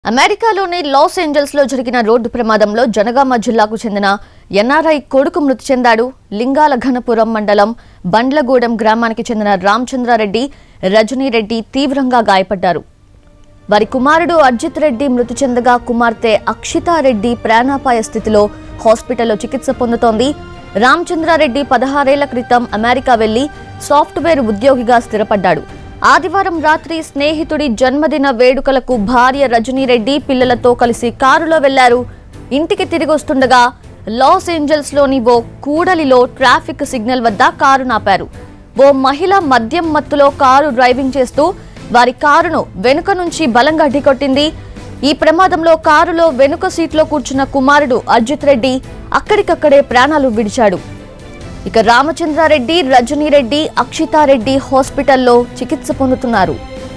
అమెరికాలోని Los Angeles లో జరిగిన రోడ్డు ప్రమాదంలో జనగామ జిల్లాకు చెందిన ఎన్ఆర్ఐ కొడుకు మృతి చెందాడు లింగాల ఘనపురం మండలం బండ్లగూడెం గ్రామానికి చెందిన రామచంద్రారెడ్డి రజనీరెడ్డి తీవ్రంగా గాయపడ్డారు వారి కుమారుడు అర్జిత్ రెడ్డి మృతి చెందగా కుమార్తె అక్షితారెడ్డి ప్రాణాపాయ స్థితిలో హాస్పిటల్లో చికిత్స పొందుతోంది రామచంద్రారెడ్డి పదహారేళ్ల క్రితం అమెరికా వెళ్లి సాఫ్ట్వేర్ ఉద్యోగిగా స్థిరపడ్డాడు ఆదివారం రాత్రి స్నేహితుడి జన్మదిన వేడుకలకు భార్య రజనీరెడ్డి పిల్లలతో కలిసి కారులో వెళ్లారు ఇంటికి తిరిగి వస్తుండగా లాస్ ఏంజల్స్ లోని ఓ కూడలిలో ట్రాఫిక్ సిగ్నల్ వద్ద కారు నాపారు ఓ మహిళ మద్యం మత్తులో కారు డ్రైవింగ్ చేస్తూ వారి కారును వెనుక నుంచి బలంగా ఢీకొట్టింది ఈ ప్రమాదంలో కారులో వెనుక సీట్లో కూర్చున్న కుమారుడు అర్జిత్ రెడ్డి అక్కడికక్కడే ప్రాణాలు విడిచాడు ఇక రామచంద్రారెడ్డి రజనీరెడ్డి అక్షితారెడ్డి హాస్పిటల్లో చికిత్స పొందుతున్నారు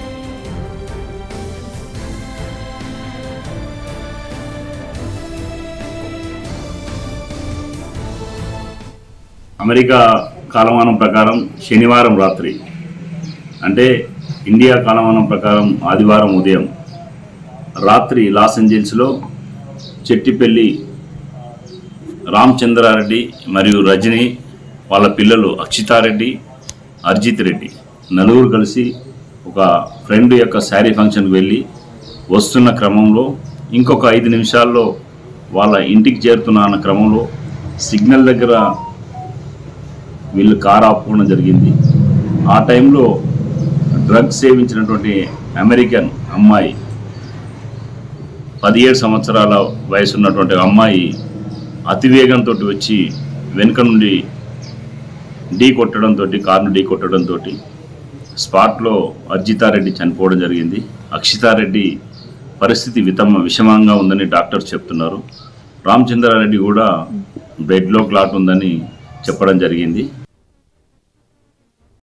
అమెరికా కాలమానం ప్రకారం శనివారం రాత్రి అంటే ఇండియా కాలమానం ప్రకారం ఆదివారం ఉదయం రాత్రి లాస్ ఏంజల్స్లో చెట్టిపల్లి రామచంద్రారెడ్డి మరియు రజని వాళ్ళ పిల్లలు అక్షితారెడ్డి అర్జిత్ రెడ్డి నలుగురు కలిసి ఒక ఫ్రెండ్ యొక్క శారీ ఫంక్షన్కి వెళ్ళి వస్తున్న క్రమంలో ఇంకొక ఐదు నిమిషాల్లో వాళ్ళ ఇంటికి చేరుతున్న అన్న క్రమంలో సిగ్నల్ దగ్గర వీళ్ళు కారు ఆపుకోవడం జరిగింది ఆ టైంలో డ్రగ్స్ సేవించినటువంటి అమెరికన్ అమ్మాయి పదిహేడు సంవత్సరాల వయసు ఉన్నటువంటి అమ్మాయి అతివేగంతో వచ్చి వెనుక నుండి ఢీ కొట్టడంతో కారును ఢీ కొట్టడంతో స్పాట్లో అర్జితారెడ్డి చనిపోవడం జరిగింది అక్షితారెడ్డి పరిస్థితి వితమ విషమంగా ఉందని డాక్టర్స్ చెప్తున్నారు రామచంద్రారెడ్డి కూడా బ్లడ్లో క్లాట్ ఉందని చెప్పడం జరిగింది